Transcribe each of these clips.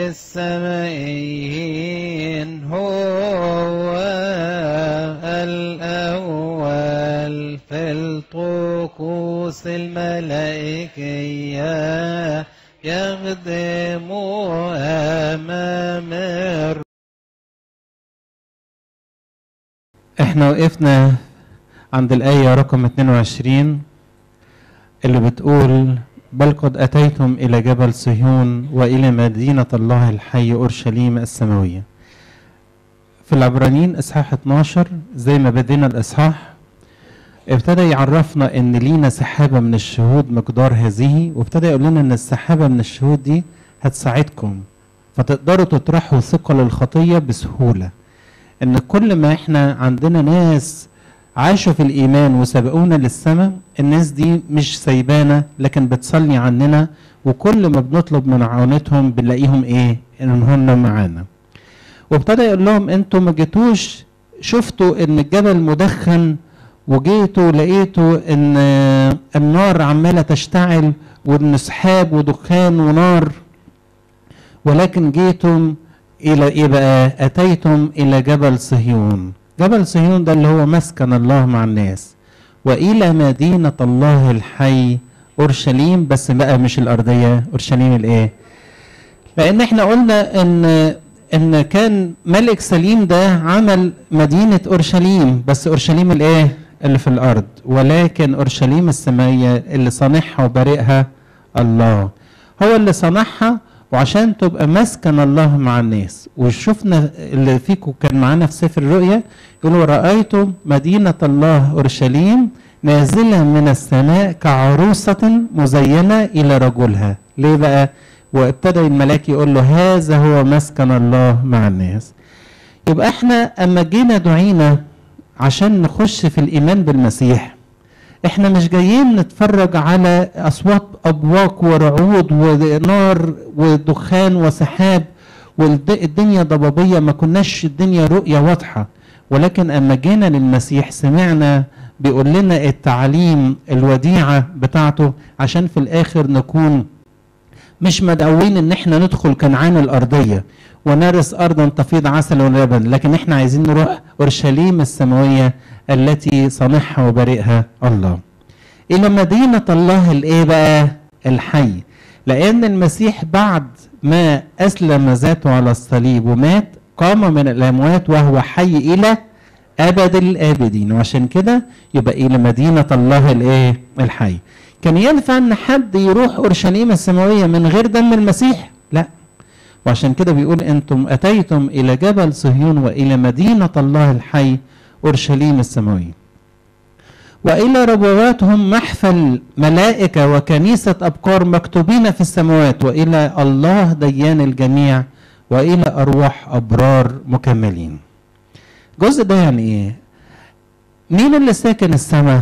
السمائيين هو الأول في الطقوس الملائكية يخدم أمام الر- احنا وقفنا عند الآية رقم 22 اللي بتقول بل قد أتيتم إلى جبل صهيون وإلى مدينة الله الحي أورشليم السماوية في العبرانيين إصحاح 12 زي ما بدينا الإصحاح ابتدى يعرفنا ان لينا سحابة من الشهود مقدار هذه وابتدى يقول لنا ان السحابة من الشهود دي هتساعدكم فتقدروا تطرحوا ثقل الخطية بسهولة ان كل ما احنا عندنا ناس عاشوا في الايمان وسبقونا للسماء الناس دي مش سايبانا لكن بتصلي عننا وكل ما بنطلب من عونتهم بنلاقيهم ايه ان هم معانا وابتدى يقول لهم انتوا ما جيتوش شفتوا ان الجبل مدخن وجيتوا لقيتوا ان النار عماله تشتعل وان سحاب ودخان ونار ولكن جيتم الى ايه بقى اتيتم الى جبل صهيون جبل صهيون ده اللي هو مسكن الله مع الناس والى مدينه الله الحي اورشليم بس بقى مش الارضيه اورشليم الايه لان احنا قلنا ان ان كان ملك سليم ده عمل مدينه اورشليم بس اورشليم الايه اللي في الارض ولكن اورشليم السماويه اللي صانعها وبارئها الله هو اللي صنعها وعشان تبقى مسكن الله مع الناس وشفنا اللي فيكم كان معانا في سفر الرؤيا يقولوا رأيتم مدينة الله أورشليم نازلة من السماء كعروسة مزينة إلى رجلها ليه بقى وابتدى الملاك يقول له هذا هو مسكن الله مع الناس يبقى احنا اما جينا دعينا عشان نخش في الايمان بالمسيح احنا مش جايين نتفرج على اصوات ابواق ورعود ونار ودخان وسحاب والدنيا ضبابيه ما كناش الدنيا رؤيه واضحه ولكن اما جينا للمسيح سمعنا بيقول لنا التعليم الوديعه بتاعته عشان في الاخر نكون مش مدعوين ان احنا ندخل كنعان الارضيه ونرث ارضا تفيض عسل ولبن لكن احنا عايزين نروح اورشليم السماويه التي صنعها وبارئها الله الى مدينه الله الايه بقى الحي لان المسيح بعد ما اسلم ذاته على الصليب ومات قام من الاموات وهو حي الى ابد الابدين وعشان كده يبقى الى مدينه الله الايه الحي كان ينفع ان حد يروح اورشليم السماويه من غير دم المسيح لا وعشان كده بيقول انتم اتيتم الى جبل صهيون والى مدينه الله الحي اورشليم السماويه والى ربواتهم محفل ملائكه وكنيسه ابكار مكتوبين في السماوات والى الله ديان الجميع والى ارواح ابرار مكملين الجزء ده يعني ايه مين اللي ساكن السماء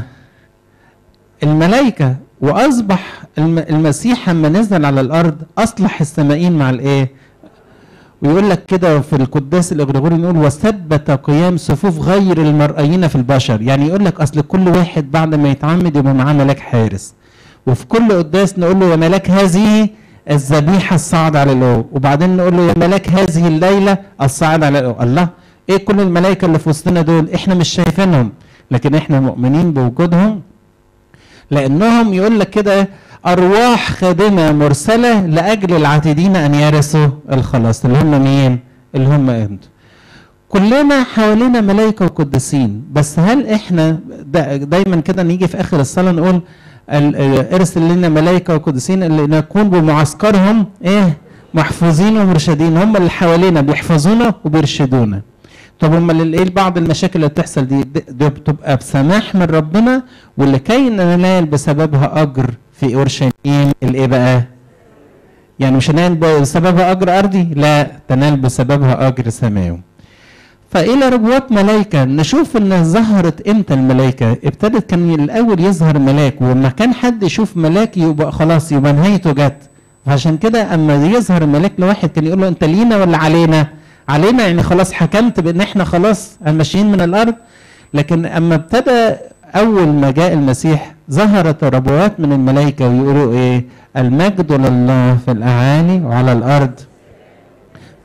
الملائكه واصبح المسيح لما نزل على الارض اصلح السمائين مع الايه ويقول لك كده في القداس الاغريغوري يقول وثبت قيام صفوف غير المرئيين في البشر يعني يقول لك اصل كل واحد بعد ما يتعمد يبقى معاه ملاك حارس وفي كل قداس نقول له يا ملاك هذه الذبيحه الصاعد على الأو وبعدين نقول له يا ملاك هذه الليله الصاعد على الأو الله ايه كل الملائكه اللي في وسطنا دول احنا مش شايفينهم لكن احنا مؤمنين بوجودهم لانهم يقول لك كده ارواح خادمه مرسله لاجل العاتدين ان يرثوا الخلاص اللي هم مين اللي هم انتوا كلنا حوالينا ملائكه وقديسين بس هل احنا دا دايما كده نيجي في اخر الصلاه نقول ارسل لنا ملائكه وقديسين اللي نكون بمعسكرهم ايه محفوظين ومرشدين هم اللي حوالينا بيحفظونا وبيرشدونا طب امال ايه بعض المشاكل اللي بتحصل دي, دي بتبقى بسماح من ربنا ولكي ننال بسببها اجر في اورشليم الايه بقى؟ يعني مش هنال بسببها اجر ارضي؟ لا تنال بسببها اجر سماوي. فالى ربوات ملائكه نشوف ان ظهرت امتى الملائكه؟ ابتدت كان الاول يظهر ملاك ولما كان حد يشوف ملاك يبقى خلاص يبقى نهايته جت. فعشان كده اما يظهر ملاك لواحد كان يقول له انت لينا ولا علينا؟ علينا يعني خلاص حكمت بان احنا خلاص ماشيين من الارض لكن اما ابتدى اول ما جاء المسيح ظهرت ربوات من الملائكه ويقولوا ايه المجد لله في الاعالي وعلى الارض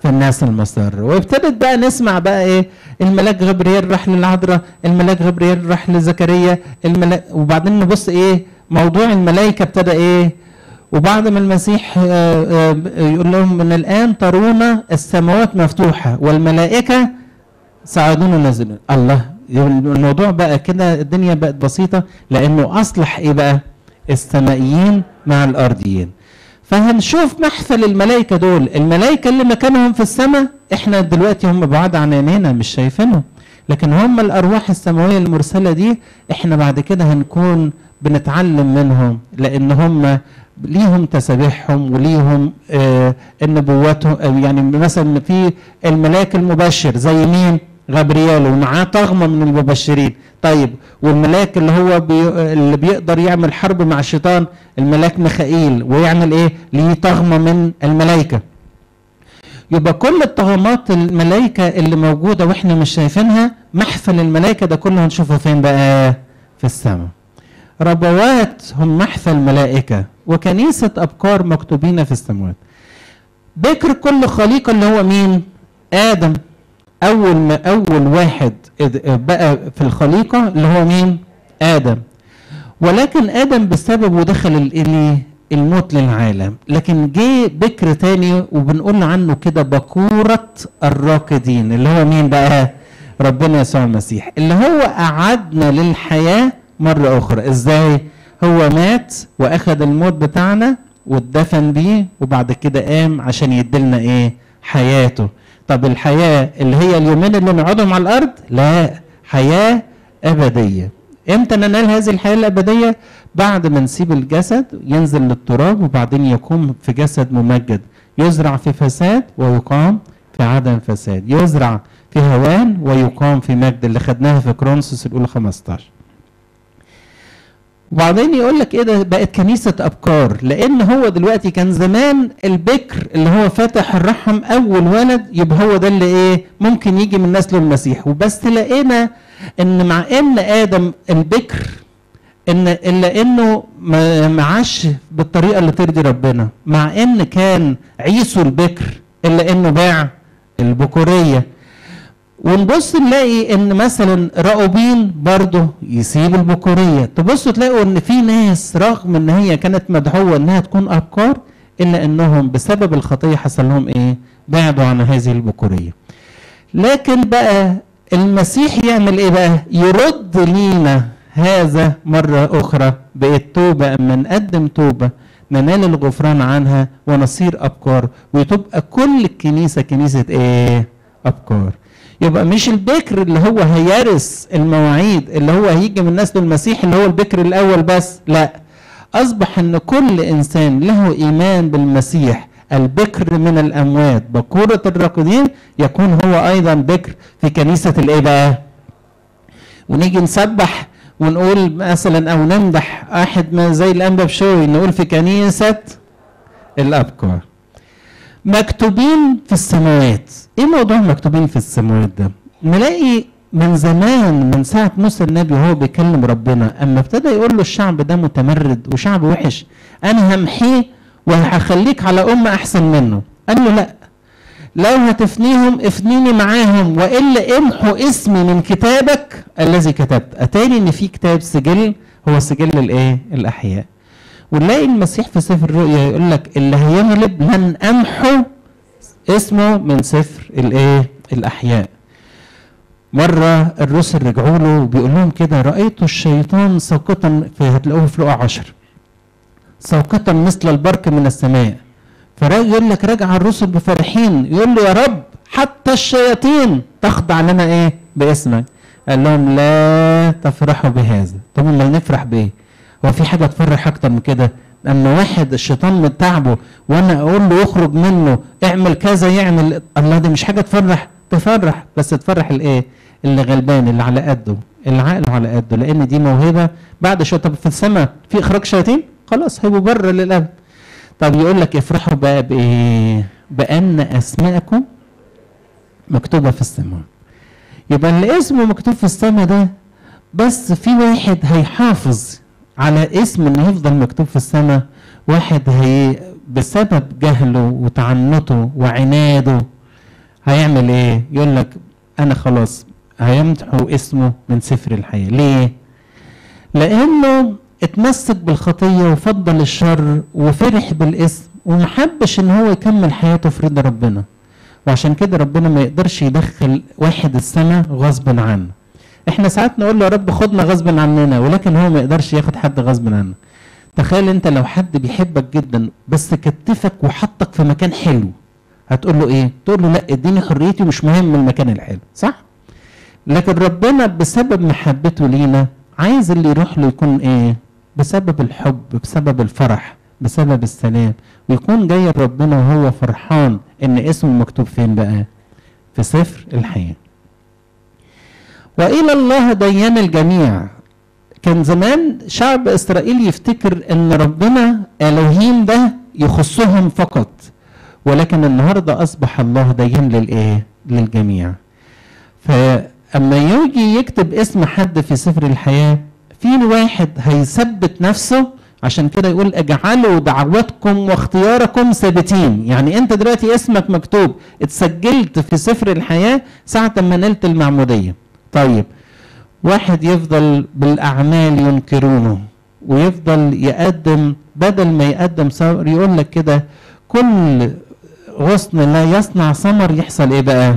في الناس المسر وابتدت بقى نسمع بقى ايه الملاك غبريال راح للعذراء الملاك غبريال راح لزكريا الملاك وبعدين نبص ايه موضوع الملائكه ابتدى ايه وبعد ما المسيح آه، آه، يقول لهم من الان ترون السماوات مفتوحه والملائكه صاعدون ونازلون الله الموضوع بقى كده الدنيا بقت بسيطه لانه اصلح ايه بقى السمائيين مع الارضيين فهنشوف محفل الملائكه دول الملائكه اللي مكانهم في السماء احنا دلوقتي هم بعاد عن عينينا مش شايفينهم لكن هم الارواح السماويه المرسله دي احنا بعد كده هنكون بنتعلم منهم لان هم ليهم تسابيحهم وليهم آه النبواتهم آه، يعني مثلا في الملاك المبشر زي مين غبريال ومعاه طغمه من المبشرين طيب والملاك اللي هو بي اللي بيقدر يعمل حرب مع الشيطان الملاك ميخائيل ويعمل ايه ليه طغمه من الملائكه يبقى كل الطغمات الملائكه اللي موجوده واحنا مش شايفينها محفل الملائكه ده كله هنشوفه فين بقى في السماء ربوات هم محفل ملائكه وكنيسه ابكار مكتوبين في السماوات ذكر كل خليقه اللي هو مين ادم اول ما اول واحد إذ- بقى في الخليقه اللي هو مين ادم ولكن ادم بسببه دخل الايه الموت للعالم لكن جه بكر تاني وبنقول عنه كده بكورة الراكدين اللي هو مين بقى ربنا يسوع المسيح اللي هو أعدنا للحياة مرة أخرى إزاي هو مات وأخذ الموت بتاعنا واتدفن بيه وبعد كده قام عشان يديلنا إيه حياته طب الحياة اللي هي اليومين اللي نقعدهم على الأرض لا حياة أبدية امتى ننال هذه الحياة الأبدية بعد ما نسيب الجسد ينزل للتراب وبعدين يقوم في جسد ممجد يزرع في فساد ويقام في عدم فساد يزرع في هوان ويقام في مجد اللي خدناها في كرونسوس الأولى 15 وبعدين يقول لك ايه ده بقت كنيسه ابكار لان هو دلوقتي كان زمان البكر اللي هو فاتح الرحم اول ولد يبقى هو ده اللي ايه ممكن يجي من نسل المسيح وبس لقينا ان مع ان ادم البكر ان الا انه ما ما عاش بالطريقه اللي ترضي ربنا مع ان كان عيسو البكر الا انه باع البكوريه ونبص نلاقي ان مثلا راؤوبين برضه يسيب البكوريه تبصوا تلاقوا ان في ناس رغم ان هي كانت مدعوه انها تكون ابكار الا انهم بسبب الخطيه حصل لهم ايه بعدوا عن هذه البكوريه لكن بقى المسيح يعمل ايه بقى يرد لينا هذا مرة أخرى بالتوبة أما نقدم توبة ننال الغفران عنها ونصير أبكار وتبقى كل الكنيسة كنيسة إيه؟ أبكار يبقى مش البكر اللي هو هيرث المواعيد اللي هو هيجي من نسل المسيح اللي هو البكر الأول بس لا أصبح أن كل إنسان له إيمان بالمسيح البكر من الأموات بكورة الراقدين يكون هو أيضا بكر في كنيسة الإيه بقى؟ ونيجي نسبح ونقول مثلا او نمدح احد ما زي الانبا بشوي نقول في كنيسه الابكار مكتوبين في السماوات ايه موضوع مكتوبين في السماوات ده نلاقي من زمان من ساعة موسى النبي وهو بيكلم ربنا أما ابتدى يقول له الشعب ده متمرد وشعب وحش أنا همحيه وهخليك على أمة أحسن منه قال له لأ لو هتفنيهم افنيني معاهم والا امحوا اسمي من كتابك الذي كتبت اتاني ان في كتاب سجل هو سجل الايه الاحياء ونلاقي المسيح في سفر الرؤيا يقول لك اللي هيغلب لن امحو اسمه من سفر الايه الاحياء مرة الرسل رجعوا له وبيقول لهم كده رأيت الشيطان ساقطا في هتلاقوه في لقا عشر ساقطا مثل البرق من السماء فيقول لك رجع الرسل بفرحين يقول له يا رب حتى الشياطين تخضع لنا ايه باسمك قال لهم لا تفرحوا بهذا طب امال نفرح بايه هو في حاجه تفرح اكتر من كده اما واحد الشيطان من تعبه وانا اقول له يخرج منه اعمل كذا يعمل الله دي مش حاجه تفرح تفرح بس تفرح الايه اللي غلبان اللي على قده اللي عقله على قده لان دي موهبه بعد شويه طب في السماء في اخراج شياطين خلاص هيبقوا بره للابد طب يقول لك افرحوا بقى بايه بان اسماءكم مكتوبه في السماء يبقى اللي اسمه مكتوب في السماء ده بس في واحد هيحافظ على اسم انه يفضل مكتوب في السماء واحد هي بسبب جهله وتعنته وعناده هيعمل ايه يقول لك انا خلاص هيمحوا اسمه من سفر الحياه ليه لانه اتمسك بالخطيه وفضل الشر وفرح بالاسم ومحبش ان هو يكمل حياته في رضا ربنا وعشان كده ربنا ما يقدرش يدخل واحد السماء غصب عنه احنا ساعات نقول له يا رب خدنا غصب عننا ولكن هو ما يقدرش ياخد حد غصب عنه تخيل انت لو حد بيحبك جدا بس كتفك وحطك في مكان حلو هتقول له ايه تقول له لا اديني حريتي مش مهم المكان الحلو صح لكن ربنا بسبب محبته لينا عايز اللي يروح له يكون ايه بسبب الحب بسبب الفرح بسبب السلام ويكون جاي ربنا وهو فرحان ان اسمه مكتوب فين بقى في سفر الحياه والى الله ديان الجميع كان زمان شعب اسرائيل يفتكر ان ربنا الوهيم ده يخصهم فقط ولكن النهارده اصبح الله ديان للايه للجميع فاما يجي يكتب اسم حد في سفر الحياه في واحد هيثبت نفسه عشان كده يقول اجعلوا دعوتكم واختياركم ثابتين يعني انت دلوقتي اسمك مكتوب اتسجلت في سفر الحياه ساعه ما نلت المعموديه طيب واحد يفضل بالاعمال ينكرونه ويفضل يقدم بدل ما يقدم ثمر يقول لك كده كل غصن لا يصنع ثمر يحصل ايه بقى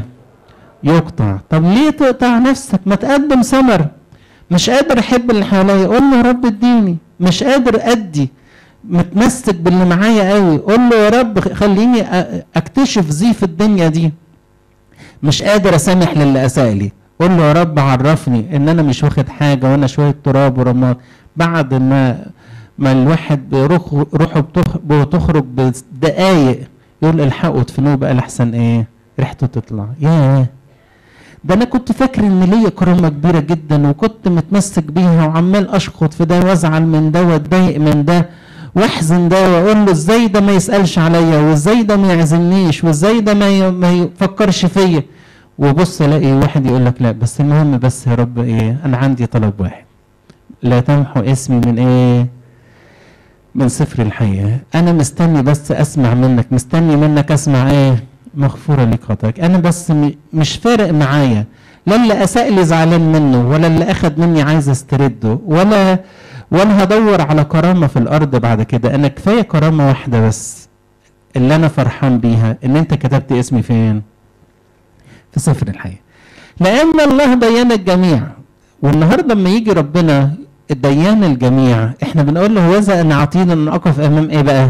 يقطع طب ليه تقطع نفسك ما تقدم ثمر مش قادر احب اللي حواليا قول له يا رب اديني مش قادر ادي متمسك باللي معايا قوي قول له يا رب خليني اكتشف زيف الدنيا دي مش قادر اسامح للي اساء لي قول له يا رب عرفني ان انا مش واخد حاجه وانا شويه تراب ورماد بعد ما ما الواحد بيروح روحه بتخ- بتخرج بدقايق يقول الحقوا ادفنوه بقى لحسن ايه ريحته تطلع ياه ده انا كنت فاكر ان ليا كرامه كبيره جدا وكنت متمسك بيها وعمال اشخط في ده وازعل من ده واتضايق من ده واحزن ده واقول له ازاي ده ما يسالش عليا وازاي ده ما يعزمنيش وازاي ده ما ي- ما يفكرش فيا وبص الاقي واحد يقول لك لا بس المهم بس يا رب ايه انا عندي طلب واحد لا تمحو اسمي من ايه من سفر الحياة أنا مستني بس أسمع منك مستني منك أسمع إيه مغفورة لك خطاك أنا بس م- مش فارق معايا لا اللي أساء لي زعلان منه ولا اللي أخد مني عايز استرده ولا ولا هدور على كرامة في الأرض بعد كده أنا كفاية كرامة واحدة بس اللي أنا فرحان بيها إن أنت كتبت اسمي فين في سفر الحياة لأن الله ديان الجميع والنهاردة لما يجي ربنا الديان الجميع احنا بنقول له هوذا ان اعطينا ان اقف امام ايه بقى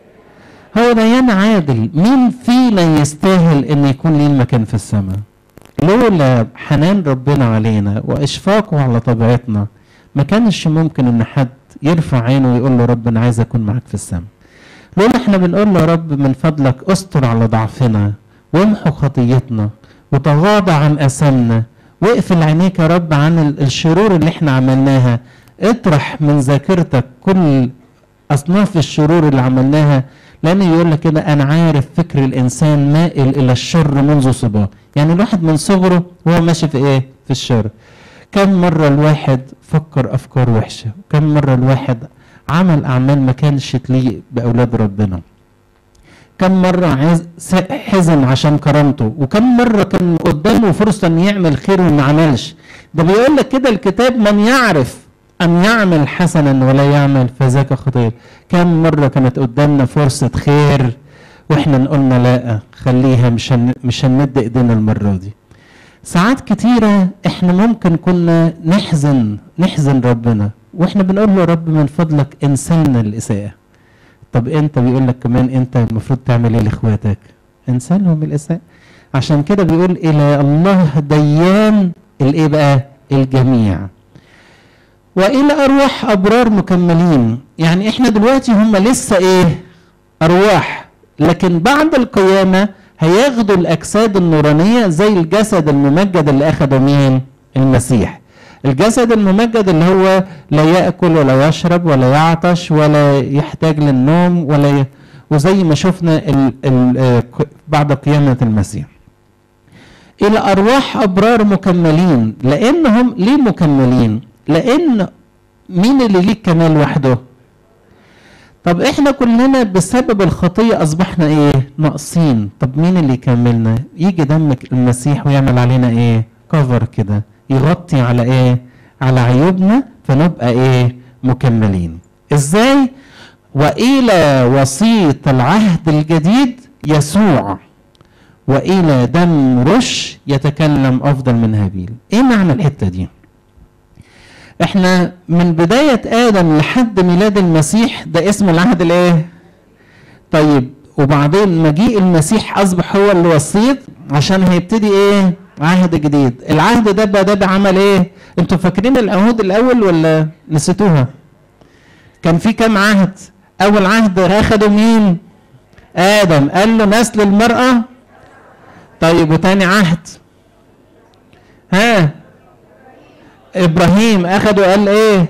هو ديان عادل مين فينا يستاهل ان يكون ليه المكان في السماء لولا حنان ربنا علينا واشفاقه على طبيعتنا ما كانش ممكن ان حد يرفع عينه ويقول له رب انا عايز اكون معاك في السماء لولا احنا بنقول له يا رب من فضلك استر على ضعفنا وامحو خطيتنا وتغاضى عن اثامنا واقفل عينيك يا رب عن ال- الشرور اللي احنا عملناها اطرح من ذاكرتك كل اصناف الشرور اللي عملناها لان يقول لك كده انا عارف فكر الانسان مائل الى الشر منذ صباه يعني الواحد من صغره وهو ماشي في ايه في الشر كم مرة الواحد فكر أفكار وحشة كم مرة الواحد عمل أعمال ما كانش تليق بأولاد ربنا كم مرة عايز س- حزن عشان كرامته وكم مرة كان قدامه فرصة ان يعمل خير وما عملش ده بيقول لك كده الكتاب من يعرف ان يعمل حسنا ولا يعمل فذاك خطير كم مرة كانت قدامنا فرصة خير واحنا قلنا لا خليها مش هن... مش هنمد ايدينا المرة دي ساعات كتيرة احنا ممكن كنا نحزن نحزن ربنا واحنا بنقول له يا رب من فضلك انسلنا الاساءة طب انت بيقول لك كمان انت المفروض تعمل ايه لاخواتك انسانهم الاساءة عشان كده بيقول الى الله ديان الايه بقى الجميع والى ارواح ابرار مكملين يعني احنا دلوقتي هم لسه ايه ارواح لكن بعد القيامه هياخدوا الاجساد النورانيه زي الجسد الممجد اللي اخده مين المسيح الجسد الممجد اللي هو لا ياكل ولا يشرب ولا يعطش ولا يحتاج للنوم ولا ي... وزي ما شفنا ال... ال... آه، ك- بعد قيامه المسيح الى ارواح ابرار مكملين لانهم ليه مكملين لان مين اللي ليه الكمال وحده طب احنا كلنا بسبب الخطية اصبحنا ايه ناقصين طب مين اللي يكملنا يجي دم المسيح ويعمل علينا ايه كفر كده يغطي على ايه على عيوبنا فنبقى ايه مكملين ازاي والى وسيط العهد الجديد يسوع والى دم رش يتكلم افضل من هابيل ايه معنى الحته دي احنا من بدايه ادم لحد ميلاد المسيح ده اسم العهد الايه طيب وبعدين مجيء المسيح اصبح هو الوسيط عشان هيبتدي ايه عهد جديد العهد ده بقى ده بعمل ايه انتوا فاكرين العهود الاول ولا نسيتوها كان في كام عهد اول عهد اخده مين ادم قال له نسل المراه طيب وتاني عهد ها ابراهيم اخده قال ايه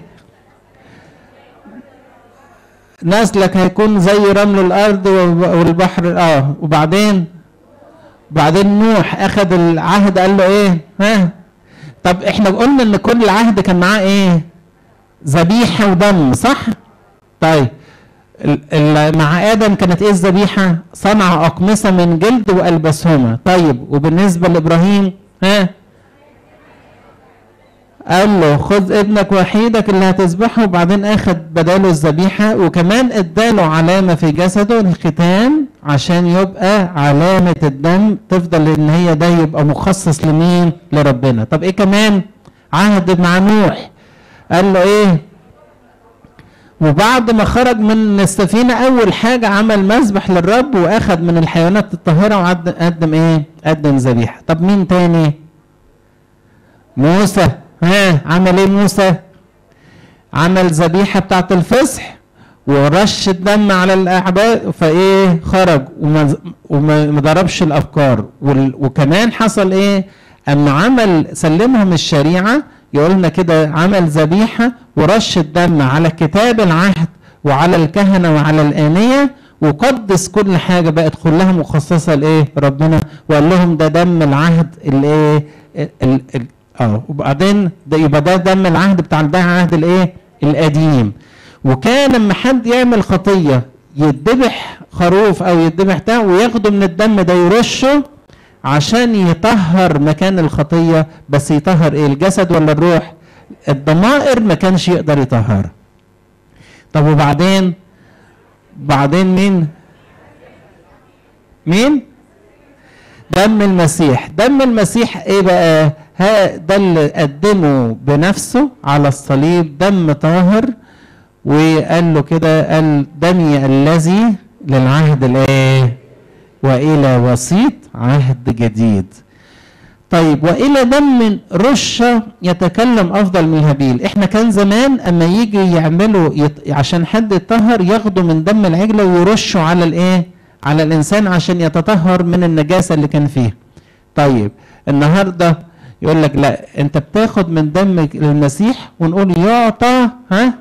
نسلك هيكون زي رمل الارض والبحر اه وبعدين بعدين نوح اخذ العهد قال له ايه ها طب احنا قلنا ان كل عهد كان معاه ايه ذبيحه ودم صح طيب مع ادم كانت ايه الذبيحه صنع اقمصه من جلد والبسهما طيب وبالنسبه لابراهيم ها قال له خذ ابنك وحيدك اللي هتذبحه وبعدين اخذ بداله الذبيحه وكمان اداله علامه في جسده الختان عشان يبقى علامه الدم تفضل ان هي ده يبقى مخصص لمين لربنا طب ايه كمان عهد مع نوح قال له ايه وبعد ما خرج من السفينة أول حاجة عمل مذبح للرب وأخذ من الحيوانات الطاهرة وقدم إيه؟ قدم ذبيحة. طب مين تاني؟ موسى ها عمل إيه موسى؟ عمل ذبيحة بتاعت الفصح ورش الدم على الأعداء فإيه؟ خرج وما, وما ضربش الأفكار وكمان حصل إيه؟ أما عمل سلمهم الشريعة يقول لنا كده عمل ذبيحة ورش الدم على كتاب العهد وعلى الكهنة وعلى الآنية وقدس كل حاجة بقت كلها مخصصة لإيه ربنا وقال لهم ده دم العهد الإيه اه وبعدين ده يبقى ده دم العهد بتاع ده عهد الإيه القديم وكان لما حد يعمل خطية يذبح خروف أو يذبح ده وياخده من الدم ده يرشه عشان يطهر مكان الخطية بس يطهر ايه الجسد ولا الروح الضمائر ما كانش يقدر يطهرها طب وبعدين بعدين مين مين دم المسيح دم المسيح ايه بقى ها ده اللي قدمه بنفسه على الصليب دم طاهر وقال له كده قال دمي الذي للعهد الايه والى وسيط عهد جديد طيب والى دم رشه يتكلم افضل من هابيل احنا كان زمان اما يجي يعملوا يط... عشان حد يطهر ياخدوا من دم العجله ويرشوا على الايه على الانسان عشان يتطهر من النجاسه اللي كان فيها طيب النهارده يقول لك لا انت بتاخد من دم المسيح ونقول يعطى ها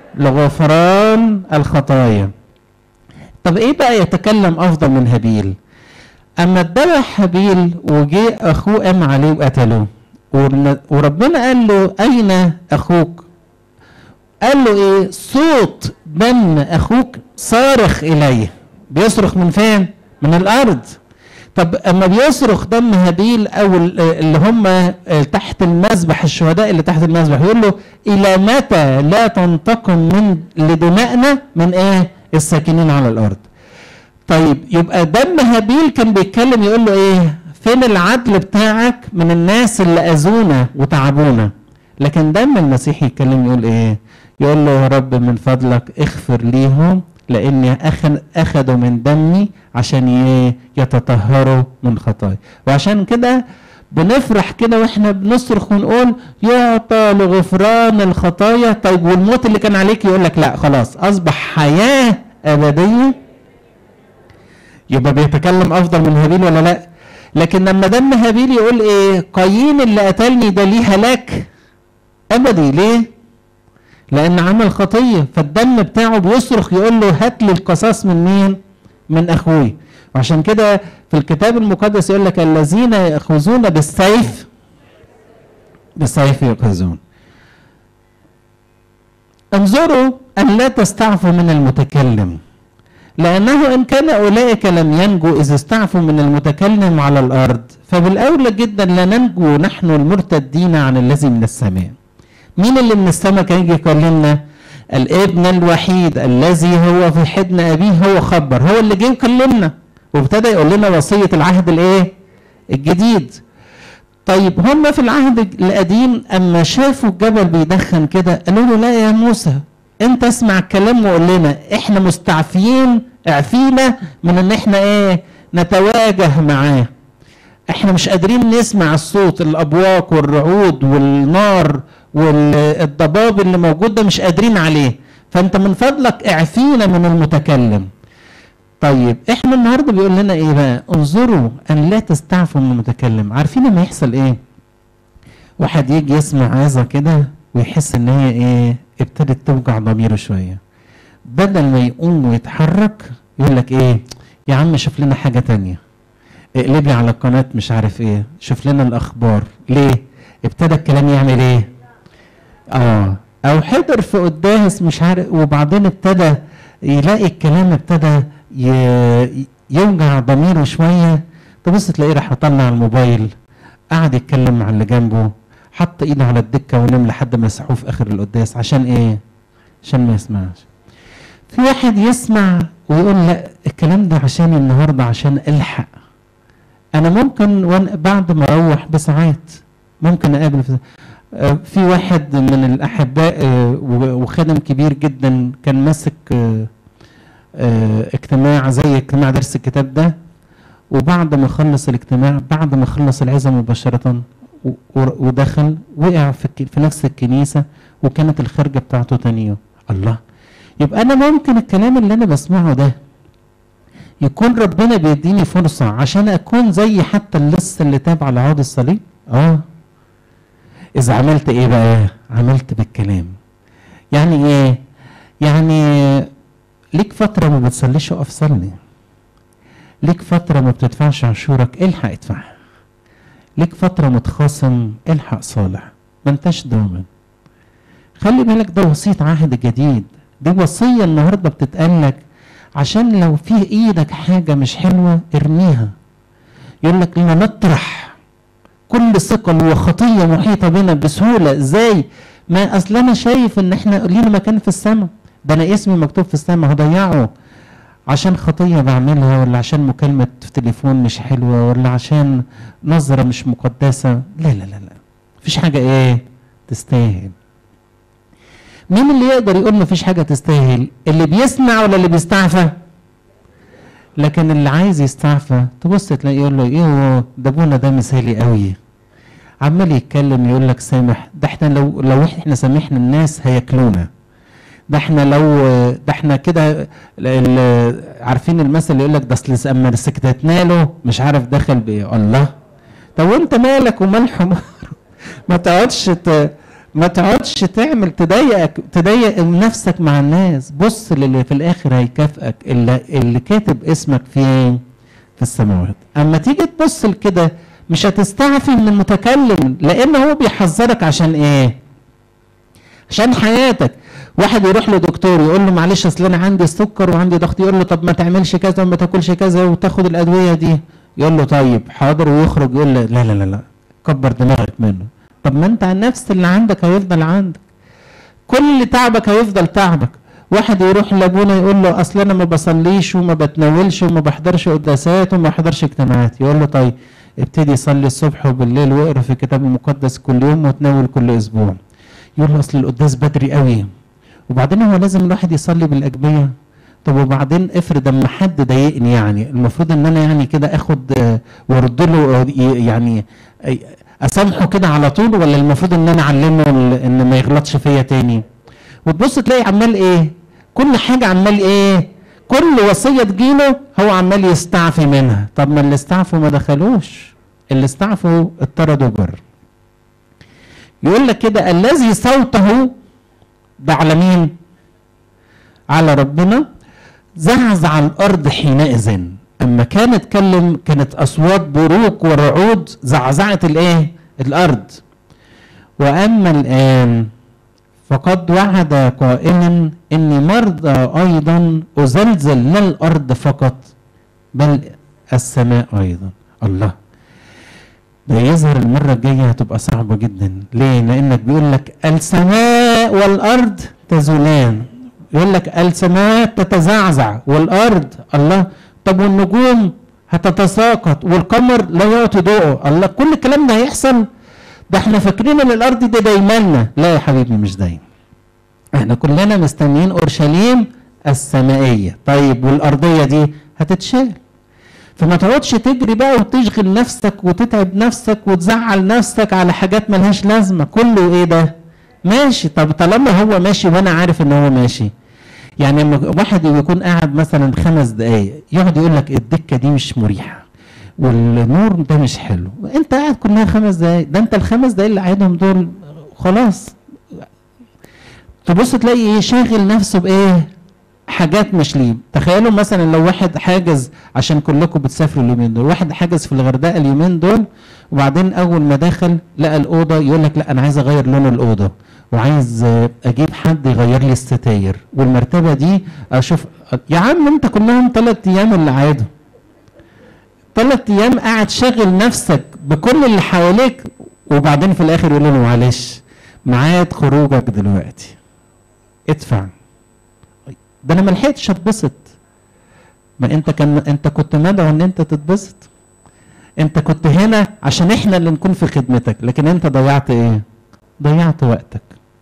لغفران الخطايا طب ايه بقى يتكلم افضل من هابيل اما اتذبح هابيل وجه اخوه قام عليه وقتله وربنا قال له اين اخوك قال له ايه صوت دم اخوك صارخ الي بيصرخ من فين من الارض طب اما بيصرخ دم هابيل او اللي هم تحت المذبح الشهداء اللي تحت المذبح يقول له الى متى لا تنتقم من لدمائنا من ايه الساكنين على الارض طيب يبقى دم هابيل كان بيتكلم يقول له ايه فين العدل بتاعك من الناس اللي اذونا وتعبونا لكن دم المسيح يتكلم يقول ايه يقول له يا رب من فضلك اغفر ليهم لاني أخن اخذوا من دمي عشان يتطهروا من خطايا وعشان كده بنفرح كده واحنا بنصرخ ونقول يعطى لغفران الخطايا طيب والموت اللي كان عليك يقول لك لا خلاص اصبح حياه ابديه يبقى بيتكلم افضل من هابيل ولا لا لكن لما دم هابيل يقول ايه قايين اللي قتلني ده ليه هلاك ابدي ليه لان عمل خطيه فالدم بتاعه بيصرخ يقول له هات لي القصاص من مين من اخوي وعشان كده في الكتاب المقدس يقول لك الذين ياخذون بالسيف بالسيف يأخذون انظروا أن لا تستعفوا من المتكلم لأنه إن كان أولئك لم ينجوا إذا استعفوا من المتكلم على الأرض فبالأولى جدا لا ننجو نحن المرتدين عن الذي من السماء مين اللي من السماء كان يجي يكلمنا الابن الوحيد الذي هو في حضن أبيه هو خبر هو اللي جه يكلمنا وابتدى يقول لنا وصية العهد الإيه الجديد طيب هم في العهد القديم اما شافوا الجبل بيدخن كده قالوا له لا يا موسى انت اسمع الكلام وقول لنا احنا مستعفيين اعفينا من ان احنا ايه نتواجه معاه احنا مش قادرين نسمع الصوت الابواق والرعود والنار والضباب اللي موجود ده مش قادرين عليه فانت من فضلك اعفينا من المتكلم طيب احنا النهارده بيقول لنا ايه بقى انظروا ان لا تستعفوا من المتكلم عارفين لما يحصل ايه واحد يجي يسمع عظه كده ويحس ان هي ايه ابتدت توجع ضميره شويه بدل ما يقوم ويتحرك يقول لك ايه يا عم شوف لنا حاجه تانية اقلبي على قناه مش عارف ايه شوف لنا الاخبار ليه ابتدى الكلام يعمل ايه اه او حضر في قداس مش عارف وبعدين ابتدى يلاقي الكلام ابتدى ي- يوجع ضميره شويه تبص تلاقيه راح مطلع الموبايل قعد يتكلم مع اللي جنبه حط ايده على الدكه ونام لحد ما يصحوه في اخر القداس عشان ايه؟ عشان ما يسمعش. في واحد يسمع ويقول لا الكلام ده عشان النهارده عشان الحق. انا ممكن وأنا بعد ما اروح بساعات ممكن اقابل في آه، في واحد من الاحباء آه، و- وخادم كبير جدا كان ماسك آه، آه، اجتماع زي اجتماع درس الكتاب ده وبعد ما خلص الاجتماع بعد ما خلص العظة مباشرة و- و- ودخل وقع في, الك- في نفس الكنيسة وكانت الخارجة بتاعته تاني يوم الله يبقى أنا ممكن الكلام اللي أنا بسمعه ده يكون ربنا بيديني فرصة عشان أكون زي حتى اللص اللي تاب على عود الصليب اه إذا عملت إيه بقى عملت بالكلام يعني إيه يعني ليك فترة ما بتصليش اقف صلي ليك فترة ما بتدفعش عشورك الحق ادفعها ليك فترة متخاصم الحق صالح ما انتش ضامن خلي بالك ده وصية عهد جديد دي وصية النهاردة بتتقالك عشان لو في ايدك حاجة مش حلوة ارميها يقول لك لما نطرح كل ثقل وخطية محيطة بنا بسهولة ازاي ما اصل انا شايف ان احنا لينا مكان في السماء ده انا اسمي مكتوب في السماء هضيعه عشان خطية بعملها ولا عشان مكالمة في تليفون مش حلوة ولا عشان نظرة مش مقدسة لا لا لا لا مفيش حاجة ايه تستاهل مين اللي يقدر يقول مفيش حاجة تستاهل اللي بيسمع ولا اللي بيستعفى لكن اللي عايز يستعفى تبص تلاقي يقول له ايه ده ابونا ده مثالي قوي عمال يتكلم يقول لك سامح ده احنا لو لو احنا سامحنا الناس هياكلونا ده احنا لو ده احنا كده ال- عارفين المثل اللي يقول لك ده اصل اما سكتتنا له مش عارف دخل بايه الله طب وانت مالك ومال حمار ما تقعدش ت... ما تقعدش تعمل تضايقك تضايق نفسك مع الناس بص للي في الاخر هيكافئك اللي, اللي كاتب اسمك فين في السماوات اما تيجي تبص لكده مش هتستعفي من المتكلم لان هو بيحذرك عشان ايه عشان حياتك واحد يروح لدكتور يقول له معلش اصل انا عندي السكر وعندي ضغط يقول له طب ما تعملش كذا وما تاكلش كذا وتاخد الادويه دي يقول له طيب حاضر ويخرج يقول له لا لا لا لا كبر دماغك منه طب ما انت نفس اللي عندك هيفضل عندك كل تعبك هيفضل تعبك واحد يروح لابونا يقول له اصل انا ما بصليش وما بتناولش وما بحضرش قداسات وما بحضرش اجتماعات يقول له طيب ابتدي صلي الصبح وبالليل واقرا في الكتاب المقدس كل يوم وتناول كل اسبوع يقول له اصل القداس بدري قوي وبعدين هو لازم الواحد يصلي بالاجبيه طب وبعدين افرض اما حد ضايقني يعني المفروض ان انا يعني كده اخد آه، وارد له آه، ي- يعني آه، اسامحه كده على طول ولا المفروض ان انا اعلمه ال- ان ما يغلطش فيا تاني وتبص تلاقي عمال ايه كل حاجه عمال ايه كل وصيه تجيله هو عمال يستعفي منها طب ما اللي استعفوا ما دخلوش اللي استعفوا اطردوا بره يقول لك كده الذي صوته ده على مين على ربنا زعزع الارض حينئذ اما كان اتكلم كانت اصوات بروق ورعود زعزعت الايه الارض واما الان فقد وعد قائلا اني مرضى ايضا ازلزل لا الارض فقط بل السماء ايضا الله ده يظهر المرة الجاية هتبقى صعبة جدا ليه؟ لأنك بيقول لك السماء والأرض تزولان يقول لك السماء تتزعزع والأرض الله طب والنجوم هتتساقط والقمر لا يعطي ضوءه الله كل الكلام ده هيحصل ده احنا فاكرين ان الارض دي دايمالنا لا يا حبيبي مش دايما احنا كلنا مستنيين اورشليم السمائيه طيب والارضيه دي هتتشال فما تقعدش تجري بقى وتشغل نفسك وتتعب نفسك وتزعل نفسك على حاجات ملهاش لازمه كله ايه ده ماشي طب طالما هو ماشي وانا عارف ان هو ماشي يعني لما واحد يكون قاعد مثلا خمس دقايق يقعد يقول لك الدكه دي مش مريحه والنور ده مش حلو انت قاعد كلها خمس دقايق ده انت الخمس دقايق اللي قاعدهم دول خلاص تبص تلاقي ايه شاغل نفسه بايه حاجات مش ليه تخيلوا مثلا لو واحد حاجز عشان كلكم بتسافروا اليومين دول واحد حجز في الغردقه اليومين دول وبعدين اول ما دخل لقى الاوضه يقول لك لا انا عايز اغير لون الاوضه وعايز آه، اجيب حد يغير لي الستاير والمرتبه دي اشوف يا عم انت كلهم ثلاث ايام اللي عادوا ثلاث ايام قاعد شاغل نفسك بكل اللي حواليك وبعدين في الاخر يقول له معلش ميعاد خروجك دلوقتي ادفع ده انا ما لحقتش اتبسط ما انت كان انت كنت مدعو ان انت تتبسط انت كنت هنا عشان احنا اللي نكون في خدمتك لكن انت ضيعت ايه ضيعت وقتك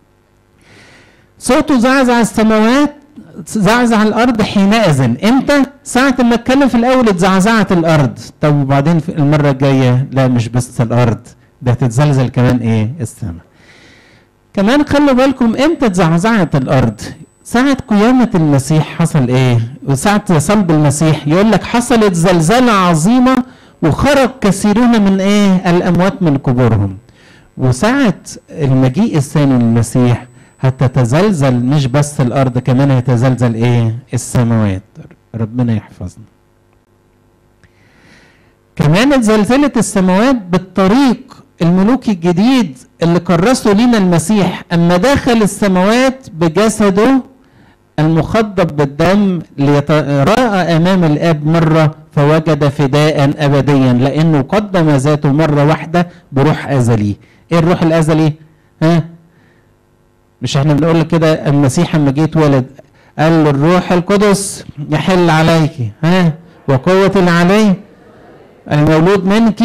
صوته زعزع السماوات زعزع الارض حينئذ امتى ساعة ما اتكلم في الاول اتزعزعت الارض طب وبعدين في المرة الجاية لا مش بس الارض ده تتزلزل كمان ايه السماء كمان خلوا بالكم امتى اتزعزعت الارض ساعة قيامة المسيح حصل ايه وساعة صلب المسيح يقول لك حصلت زلزلة عظيمة وخرج كثيرون من ايه الاموات من قبورهم وساعة المجيء الثاني للمسيح هتتزلزل مش بس الارض كمان هيتزلزل ايه السماوات ربنا يحفظنا كمان اتزلزلت السماوات بالطريق الملوكي الجديد اللي كرسه لينا المسيح اما دخل السماوات بجسده المخضب بالدم ليتراءى امام الاب مره فوجد فداء ابديا لانه قدم ذاته مره واحده بروح ازلي ايه الروح الازلي ها مش احنا بنقول لك كده المسيح اما جه اتولد قال له الروح القدس يحل عليك ها وقوة العلي المولود منك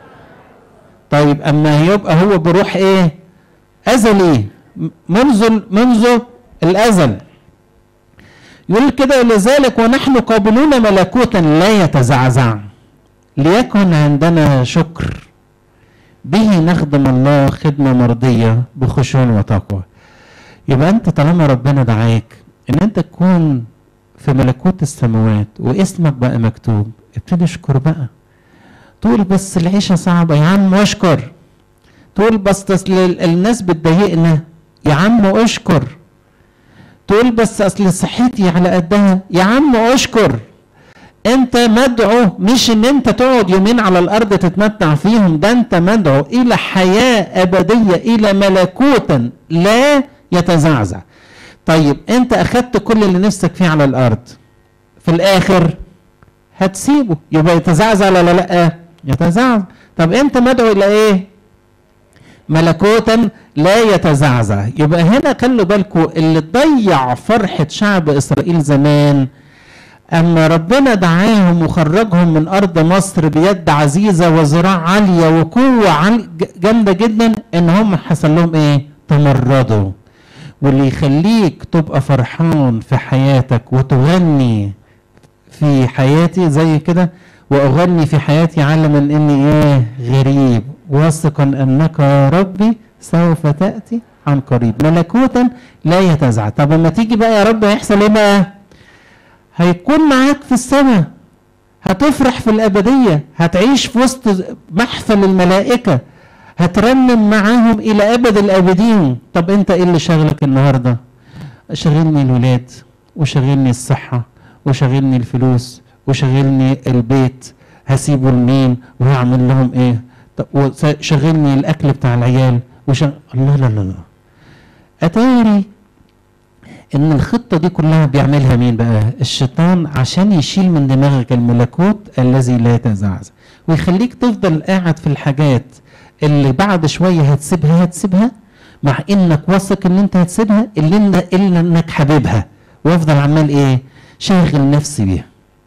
طيب اما يبقى هو بروح ايه ازلي منذ منذ الازل يقول كده لذلك ونحن قابلون ملكوتا لا يتزعزع ليكن عندنا شكر به نخدم الله خدمة مرضية بخشوع وتقوى يبقى انت طالما ربنا دعاك ان انت تكون في ملكوت السماوات واسمك بقى مكتوب ابتدي اشكر بقى تقول بس العيشة صعبة يا عم واشكر تقول بس اصل الناس بتضايقنا يا عم اشكر تقول بس اصل صحتي على قدها يا عم اشكر انت مدعو مش ان انت تقعد يومين على الارض تتمتع فيهم ده انت مدعو الى حياة ابدية الى ملكوتا لا يتزعزع طيب انت اخدت كل اللي نفسك فيه على الارض في الاخر هتسيبه يبقى يتزعزع ولا لا يتزعزع طب انت مدعو الى ايه ملكوتا لا يتزعزع يبقى هنا خلوا بالكم اللي ضيع فرحة شعب إسرائيل زمان أما ربنا دعاهم وخرجهم من أرض مصر بيد عزيزة وذراع عالية وقوة عال- جامدة جدا إن هم حصل لهم إيه؟ تمردوا واللي يخليك تبقى فرحان في حياتك وتغني في حياتي زي كده واغني في حياتي عالما اني ايه غريب واثقا انك يا ربي سوف تاتي عن قريب ملكوتا لا يتزع طب لما تيجي بقى يا رب هيحصل ايه بقى هيكون معاك في السماء هتفرح في الابديه هتعيش في وسط محفل الملائكه هترنم معاهم الى ابد الابدين طب انت ايه اللي شغلك النهارده شغلني الولاد وشغلني الصحه وشغلني الفلوس وشغلني البيت هسيبه لمين وهعمل لهم ايه طب وشغلني الاكل بتاع العيال وشغل... الله لا لا لا اتاري ان الخطه دي كلها بيعملها مين بقى الشيطان عشان يشيل من دماغك الملكوت الذي لا يتزعزع ويخليك تفضل قاعد في الحاجات اللي بعد شويه هتسيبها هتسيبها مع انك واثق ان انت هتسيبها اللي إن الا انك حاببها وافضل عمال ايه شاغل نفسي بيها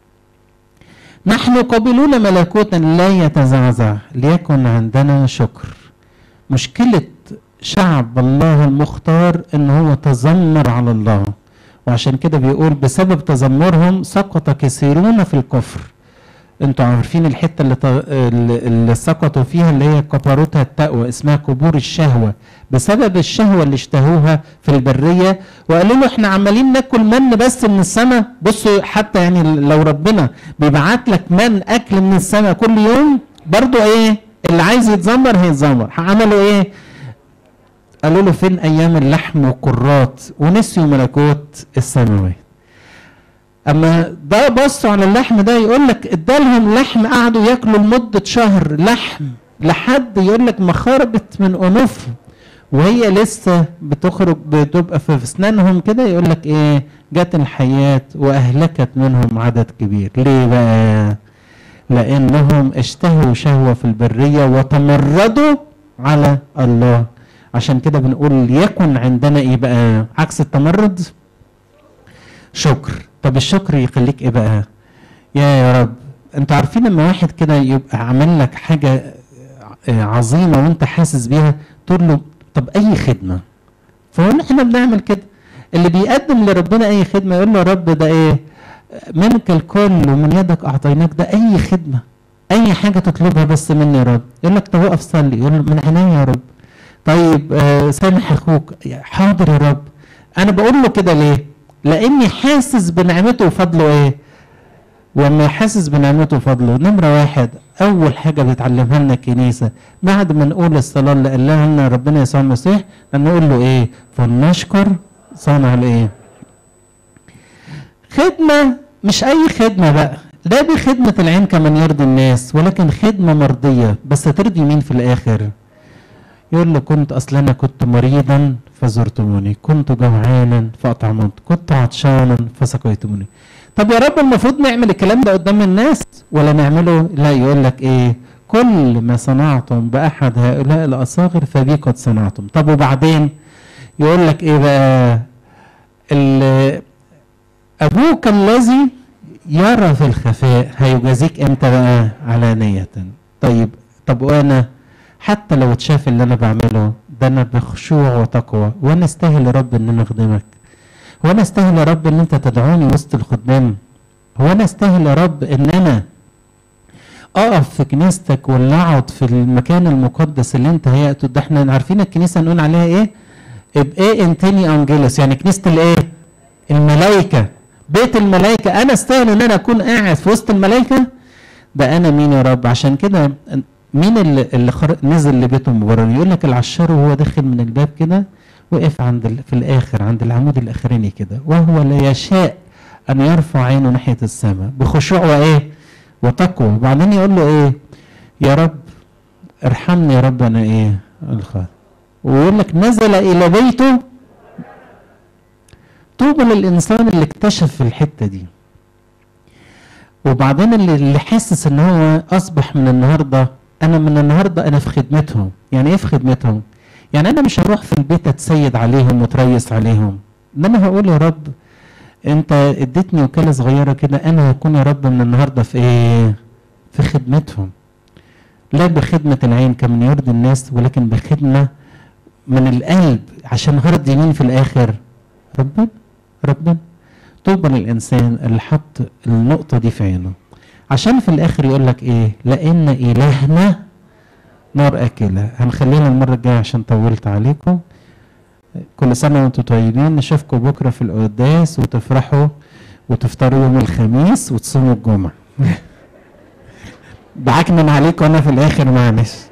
نحن قابلون ملكوتا لا يتزعزع ليكن عندنا شكر مشكلة شعب الله المختار ان هو تذمر على الله وعشان كده بيقول بسبب تذمرهم سقط كثيرون في الكفر انتوا عارفين الحته اللي, ت... اللي سقطوا فيها اللي هي كبروتها التقوى اسمها كبور الشهوه بسبب الشهوه اللي اشتهوها في البريه وقالوا له احنا عمالين ناكل من بس من السماء بصوا حتى يعني لو ربنا بيبعت لك من اكل من السماء كل يوم برضو ايه اللي عايز يتذمر هيتذمر عملوا ايه قالوا له فين ايام اللحم والكرات ونسيوا ملكوت السماوات اما ده بصوا على اللحم ده يقول لك ادالهم لحم قعدوا ياكلوا لمده شهر لحم لحد يقول لك ما خرجت من انوفهم وهي لسه بتخرج بتبقى في اسنانهم كده يقول لك ايه جت الحياه واهلكت منهم عدد كبير ليه بقى لانهم اشتهوا شهوه في البريه وتمردوا على الله عشان كده بنقول ليكن عندنا ايه بقى عكس التمرد شكر طب الشكر يخليك ايه بقى يا يا رب انتوا عارفين لما واحد كده يبقى عامل لك حاجه عظيمه وانت حاسس بيها تقول له طب اي خدمه فهو احنا بنعمل كده اللي بيقدم لربنا اي خدمه يقول له يا رب ده ايه منك الكل ومن يدك اعطيناك ده اي خدمه اي حاجه تطلبها بس مني يا رب يقول لك طب اقف صلي يقول له من عينيا يا رب طيب آه سامح اخوك حاضر يا رب انا بقول له كده ليه لاني حاسس بنعمته وفضله ايه وما حاسس بنعمته وفضله نمره واحد اول حاجه بتعلمها لنا الكنيسه بعد ما نقول الصلاه اللي قالها لنا ربنا يسوع المسيح نقول له ايه فلنشكر صانع الايه خدمه مش اي خدمه بقى لا دي خدمه العين كمن يرضي الناس ولكن خدمه مرضيه بس ترضي مين في الاخر يقول له كنت اصل انا كنت مريضا فزرتموني كنت جوعانا فاطعمت كنت عطشانا فسقيتموني طب يا رب المفروض نعمل الكلام ده قدام الناس ولا نعمله لا يقول لك ايه كل ما صنعتم باحد هؤلاء الاصاغر فبي قد صنعتم طب وبعدين يقول لك ايه بقى ابوك الذي يرى في الخفاء هيجازيك امتى بقى علانية طيب طب وانا حتى لو اتشاف اللي انا بعمله ده انا بخشوع وتقوى وانا استاهل يا رب ان انا اخدمك هو انا استاهل يا رب ان انت تدعوني وسط الخدام هو انا استاهل يا رب ان انا اقف في كنيستك ولا اقعد في المكان المقدس اللي انت هيئته ده احنا عارفين الكنيسه نقول عليها ايه ابقى انتني انجيلوس يعني كنيسه الايه الملائكه بيت الملائكه انا استاهل ان انا اكون قاعد في وسط الملائكه ده انا مين يا رب عشان كده مين اللي, اللي خر... نزل لبيته مبرر يقول لك العشار وهو داخل من الباب كده وقف عند ال... في الاخر عند العمود الاخراني كده وهو لا يشاء ان يرفع عينه ناحيه السماء بخشوع وايه وتقوى وبعدين يقول له ايه يا رب ارحمني يا رب انا ايه الخاطئ ويقول لك نزل الى بيته طوبى للانسان اللي اكتشف الحته دي وبعدين اللي, اللي حاسس ان هو اصبح من النهارده انا من النهارده انا في خدمتهم يعني ايه في خدمتهم يعني انا مش هروح في البيت اتسيد عليهم وتريس عليهم ده انا هقول يا رب انت اديتني وكاله صغيره كده انا هكون يا رب من النهارده في ايه في خدمتهم لا بخدمه العين كمن يرضي الناس ولكن بخدمه من القلب عشان هرضي مين في الاخر ربنا ربنا طوبى للانسان اللي حط النقطه دي في عينه عشان في الاخر يقول لك ايه لان الهنا نار اكله هنخلينا المره الجايه عشان طولت عليكم كل سنه وانتم طيبين نشوفكم بكره في القداس وتفرحوا وتفطروا يوم الخميس وتصوموا الجمعه بعكنن عليكم انا في الاخر معلش